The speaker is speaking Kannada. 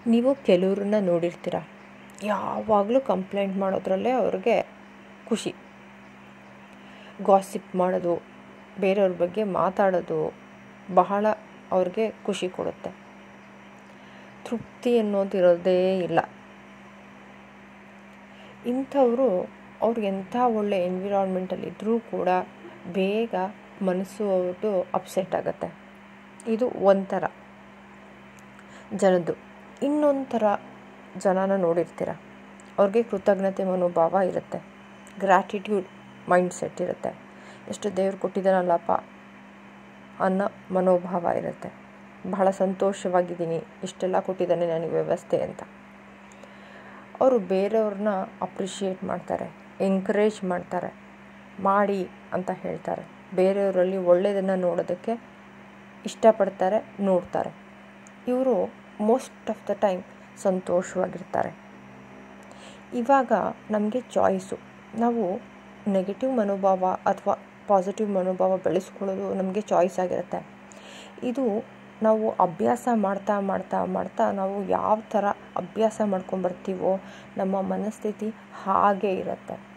ನೀವು ಕೆಲವ್ರನ್ನ ನೋಡಿರ್ತೀರ ಯಾವಾಗಲೂ ಕಂಪ್ಲೇಂಟ್ ಮಾಡೋದ್ರಲ್ಲೇ ಅವ್ರಿಗೆ ಖುಷಿ ಗಾಸಿಪ್ ಮಾಡೋದು ಬೇರೆಯವ್ರ ಬಗ್ಗೆ ಮಾತಾಡೋದು ಬಹಳ ಅವ್ರಿಗೆ ಖುಷಿ ಕೊಡುತ್ತೆ ತೃಪ್ತಿ ಅನ್ನೋದು ಇರೋದೇ ಇಲ್ಲ ಇಂಥವರು ಅವ್ರಿಗೆ ಎಂಥ ಒಳ್ಳೆ ಎನ್ವಿರಾನ್ಮೆಂಟಲ್ಲಿ ಇದ್ದರೂ ಕೂಡ ಬೇಗ ಮನಸ್ಸು ಅವ್ರದ್ದು ಅಪ್ಸೆಟ್ ಆಗುತ್ತೆ ಇದು ಒಂಥರ ಜನದ್ದು ಇನ್ನೊಂದು ಥರ ಜನನ ನೋಡಿರ್ತೀರ ಅವ್ರಿಗೆ ಕೃತಜ್ಞತೆ ಮನೋಭಾವ ಇರುತ್ತೆ ಗ್ರ್ಯಾಟಿಟ್ಯೂಡ್ ಮೈಂಡ್ ಸೆಟ್ ಇರುತ್ತೆ ಎಷ್ಟು ದೇವ್ರು ಕೊಟ್ಟಿದ್ದಾನಲ್ಲಪ್ಪ ಅನ್ನೋ ಮನೋಭಾವ ಇರುತ್ತೆ ಬಹಳ ಸಂತೋಷವಾಗಿದ್ದೀನಿ ಇಷ್ಟೆಲ್ಲ ಕೊಟ್ಟಿದ್ದಾನೆ ನನಗೆ ವ್ಯವಸ್ಥೆ ಅಂತ ಅವರು ಬೇರೆಯವ್ರನ್ನ ಅಪ್ರಿಷಿಯೇಟ್ ಮಾಡ್ತಾರೆ ಎಂಕರೇಜ್ ಮಾಡ್ತಾರೆ ಮಾಡಿ ಅಂತ ಹೇಳ್ತಾರೆ ಬೇರೆಯವರಲ್ಲಿ ಒಳ್ಳೆಯದನ್ನು ನೋಡೋದಕ್ಕೆ ಇಷ್ಟಪಡ್ತಾರೆ ನೋಡ್ತಾರೆ ಇವರು ಮೋಸ್ಟ್ ಆಫ್ ದ ಟೈಮ್ ಸಂತೋಷವಾಗಿರ್ತಾರೆ ಇವಾಗ ನಮಗೆ ಚಾಯ್ಸು ನಾವು ನೆಗೆಟಿವ್ ಮನೋಭಾವ ಅಥವಾ ಪಾಸಿಟಿವ್ ಮನೋಭಾವ ಬೆಳೆಸ್ಕೊಳ್ಳೋದು ನಮಗೆ ಚಾಯ್ಸ್ ಆಗಿರುತ್ತೆ ಇದು ನಾವು ಅಭ್ಯಾಸ ಮಾಡ್ತಾ ಮಾಡ್ತಾ ಮಾಡ್ತಾ ನಾವು ಯಾವ ಥರ ಅಭ್ಯಾಸ ಮಾಡ್ಕೊಂಬರ್ತೀವೋ ನಮ್ಮ ಮನಸ್ಥಿತಿ ಹಾಗೇ ಇರುತ್ತೆ